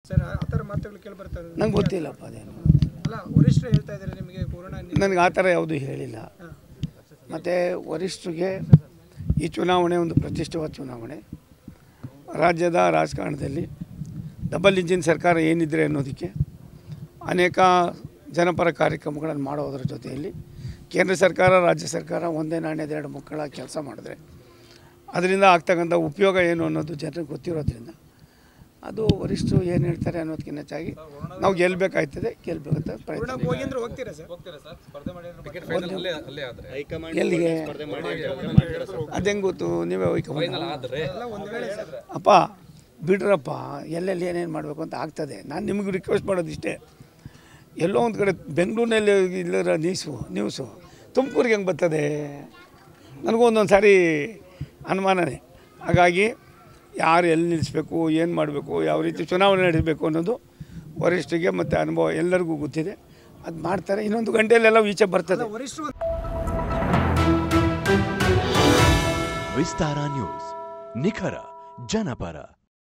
Sir ಆ ಥರ ಮಾತುಗಳು ಕೇಳಿ ಬರ್ತಾರೆ ನಂಗೆ ಗೊತ್ತಿಲ್ಲಪ್ಪ ಅದೇನು ಅಲ್ಲ ವರಿಷ್ಠರು ಹೇಳ್ತಾ ಇದ್ದಾರೆ ನಿಮಗೆ ಕೊರೋನಾ ನಿ- ನನಗೆ ಆ ಥರ ಯಾವುದೂ ಹೇಳಿಲ್ಲ ಹಾಂ. ಮತ್ತು ವರಿಷ್ಠರಿಗೆ ಈ ಚುನಾವಣೆ ಒಂದು ಪ್ರತಿಷ್ಠಿತ ಚುನಾವಣೆ ರಾಜ್ಯದ ರಾಜಕಾರಣದಲ್ಲಿ ಡಬಲ್ ಇಂಜಿನ್ ಸರ್ಕಾರ ಏನಿದ್ರೆ ಅನ್ನೋದಕ್ಕೆ ಅನೇಕ ಜನಪರ ಕಾರ್ಯಕ್ರಮಗಳನ್ನು ಮಾಡೋದ್ರ ಜೊತೆಯಲ್ಲಿ ಕೇಂದ್ರ ಸರ್ಕಾರ ರಾಜ್ಯ ಸರ್ಕಾರ ಒಂದೇ ನಾಣ್ಯದ ಎರಡು ಮಕ್ಕಳ ಕೆಲಸ ಮಾಡಿದ್ರೆ ಅದರಿಂದ ಆಗ್ತಕ್ಕಂಥ ಉಪಯೋಗ ಏನು ಅನ್ನೋದು ಜನರಿಗೆ ಗೊತ್ತಿರೋದ್ರಿಂದ ಅದು ವರಿಷ್ಠರು ಏನು ಹೇಳ್ತಾರೆ ಅನ್ನೋದಕ್ಕಿಂತ ಹೆಚ್ಚಾಗಿ ನಾವು ಗೆಲ್ಲಬೇಕಾಯ್ತದೆ ಗೆಲ್ಲಬೇಕಂತ ಪ್ರಯತ್ನ ಕೊರೋನಾ ಹೋಗಿ ಅಂದ್ರೆ ಹೋಗ್ತೀರಾ ಸರ್ ಎಲ್ಲಿಗೆ ಅದು ಹೆಂಗೆ ಗೊತ್ತು ನೀವೇ ಹೋಯ್ಕೊಂಡು ಅಲ್ಲ ಒಂದು ವೇಳೆ ಸರ್ ಅಪ್ಪ ಬಿಡ್ರಪ್ಪ ಎಲ್ಲೆಲ್ಲಿ ಏನೇನು ಮಾಡಬೇಕು ಅಂತ ಆಗ್ತದೆ ನಾನು ನಿಮಗೆ ರಿಕ್ವೆಸ್ಟ್ ಮಾಡೋದು ಇಷ್ಟೇ ಎಲ್ಲೋ ಒಂದು ಕಡೆ ಬೆಂಗಳೂರಿನಲ್ಲಿ ಇಲ್ಲರ ನ್ಯೂಸು ನ್ಯೂಸು ತುಮಕೂರಿಗೆ ಹೆಂಗೆ ಬರ್ತದೆ ನನಗೂ ಒಂದೊಂದು ಸಾರಿ ಅನುಮಾನನೇ ಹಾಗಾಗಿ ಯಾರು ಎಲ್ಲಿ ನಿಲ್ಲಿಸ್ಬೇಕು ಏನು ಮಾಡಬೇಕು ಯಾವ ರೀತಿ ಚುನಾವಣೆ ನಡೆಸಬೇಕು ಅನ್ನೋದು ವರಿಷ್ಠರಿಗೆ ಮತ್ತು ಅನುಭವ ಎಲ್ಲರಿಗೂ ಗೊತ್ತಿದೆ ಅದು ಮಾಡ್ತಾರೆ ಇನ್ನೊಂದು ಗಂಟೆಯಲ್ಲೆಲ್ಲ ಈಚೆ ಬರ್ತದೆ ವರಿಷ್ಠರು ವಿಸ್ತಾರ ನ್ಯೂಸ್ ನಿಖರ ಜನಪರ